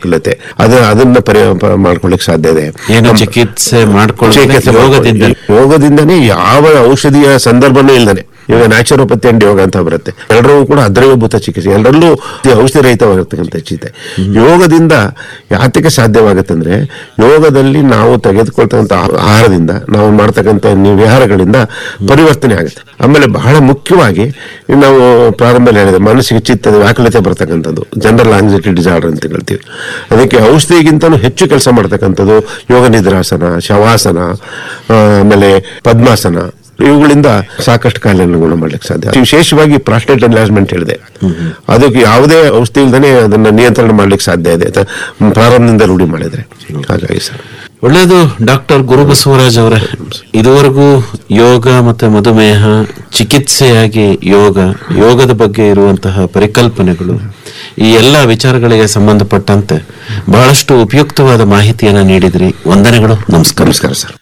ವ್ಯಾಕುಲತೆ ಅದು ಅದನ್ನ ಪರಿ ಪ- ಮಾಡ್ಕೊಳ್ಳಿಕ್ ಸಾಧ್ಯ ಇದೆ ಏನು ಚಿಕಿತ್ಸೆ ಮಾಡ್ಕೊಳ್ಳೋದು ಚಿಕಿತ್ಸೆ ಯೋಗದಿಂದ ಮಾಡ್ಕೊಳ್ಳಿ. ಯೋಗದಿಂದನೇ ಯಾವ ಔಷಧಿಯ ಸಂದರ್ಭನೂ ಇಲ್ದಾನೆ ಇವಾಗ ನ್ಯಾಚುರೋಪತಿ ಅಂಡ್ ಯೋಗ ಅಂತ ಬರುತ್ತೆ ಎಲ್ಲರೂ ಕೂಡ ಅದ್ರವಭೂತ ಚಿಕಿತ್ಸೆ ಎಲ್ಲರಲ್ಲೂ ಔಷಧಿ ರಹಿತವಾಗಿರ್ತಕ್ಕಂಥ ಚಿತೆ ಯೋಗದಿಂದ ಯಾತಕ್ಕೆ ಸಾಧ್ಯವಾಗುತ್ತಂದ್ರೆ ಯೋಗದಲ್ಲಿ ನಾವು ತೆಗೆದುಕೊಳ್ತಕ್ಕಂಥ ಆಹಾರದಿಂದ ನಾವು ಮಾಡ್ತಕ್ಕಂಥ ನಿ- ವಿಹಾರಗಳಿಂದ ಪರಿವರ್ತನೆ ಆಗುತ್ತೆ ಆಮೇಲೆ ಬಹಳ ಮುಖ್ಯವಾಗಿ ನಾವು ಪ್ರಾರಂಭದಲ್ಲಿ ಹೇಳಿದೆ ಮನಸ್ಸಿಗೆ ಚಿತ್ತದ ವ್ಯಾಕುಲತೆ ಬರ್ತಕ್ಕಂಥದ್ದು ಜನರಲ್ ಆಂಗ್ಸೈಟಿ ಡಿಸಾರ್ಡರ್ ಅಂತ ಹೇಳ್ತೀವಿ ಅದಕ್ಕೆ ಔಷಧಿಗಿಂತಲೂ ಹೆಚ್ಚು ಕೆಲಸ ಮಾಡ್ತಕ್ಕಂಥದ್ದು ಯೋಗ ನಿದ್ರಾಸನ ಶವಾಸನ ಆ, ಆಮೇಲೆ ಪದ್ಮಾಸನ ಇವುಗಳಿಂದ ಸಾಕಷ್ಟು ಕಾಯಿಲೆಗಳನ್ನು ಗುಣ ಮಾಡ್ಲಿಕ್ಕೆ ಸಾಧ್ಯ ವಿಶೇಷವಾಗಿ ಪ್ರಾಸ್ಟೇಟ್ ಎನ್ಲಾಜ್ಮೆಂಟ್ ಹೇಳಿದೆ ಅದಕ್ಕೆ ಯಾವುದೇ ಔಷಧಿ ಇಲ್ದೇ ಅದನ್ನ ನಿಯಂತ್ರಣ ಮಾಡ್ಲಿಕ್ಕೆ ಸಾಧ್ಯ ಇದೆ ಅಂತ ಪ್ರಾರಂಭದಿಂದ ರೂಢಿ ಮಾಡಿದ್ರೆ ಹಾಗಾಗಿ ಸರ್ ಒಳ್ಳೆಯದು ಡಾಕ್ಟರ್ ಗುರುಬಸವರಾಜ್ ಅವರೇ ಇದುವರೆಗೂ ಯೋಗ ಮತ್ತೆ ಮಧುಮೇಹ ಚಿಕಿತ್ಸೆಯಾಗಿ ಯೋಗ ಯೋಗದ ಬಗ್ಗೆ ಇರುವಂತಹ ಪರಿಕಲ್ಪನೆಗಳು ಈ ಎಲ್ಲ ವಿಚಾರಗಳಿಗೆ ಸಂಬಂಧಪಟ್ಟಂತೆ ಬಹಳಷ್ಟು ಉಪಯುಕ್ತವಾದ ಮಾಹಿತಿಯನ್ನ ನೀಡಿದ್ರಿ ವಂದನೆಗಳು ನಮಸ್ಕಾರ ನಮಸ್ಕಾರ ಸರ್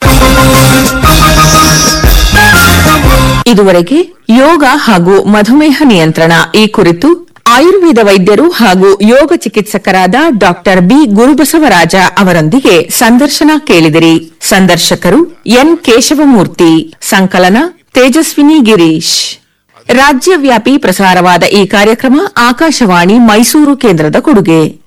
ಇದುವರೆಗೆ ಯೋಗ ಹಾಗೂ ಮಧುಮೇಹ ನಿಯಂತ್ರಣ ಈ ಕುರಿತು ಆಯುರ್ವೇದ ವೈದ್ಯರು ಹಾಗೂ ಯೋಗ ಚಿಕಿತ್ಸಕರಾದ ಡಾಕ್ಟರ್ ಬಿ ಗುರುಬಸವರಾಜ ಅವರೊಂದಿಗೆ ಸಂದರ್ಶನ ಕೇಳಿದಿರಿ ಸಂದರ್ಶಕರು ಎನ್ ಕೇಶವಮೂರ್ತಿ ಸಂಕಲನ ತೇಜಸ್ವಿನಿ ಗಿರೀಶ್ ರಾಜ್ಯವ್ಯಾಪಿ ಪ್ರಸಾರವಾದ ಈ ಕಾರ್ಯಕ್ರಮ ಆಕಾಶವಾಣಿ ಮೈಸೂರು ಕೇಂದ್ರದ ಕೊಡುಗೆ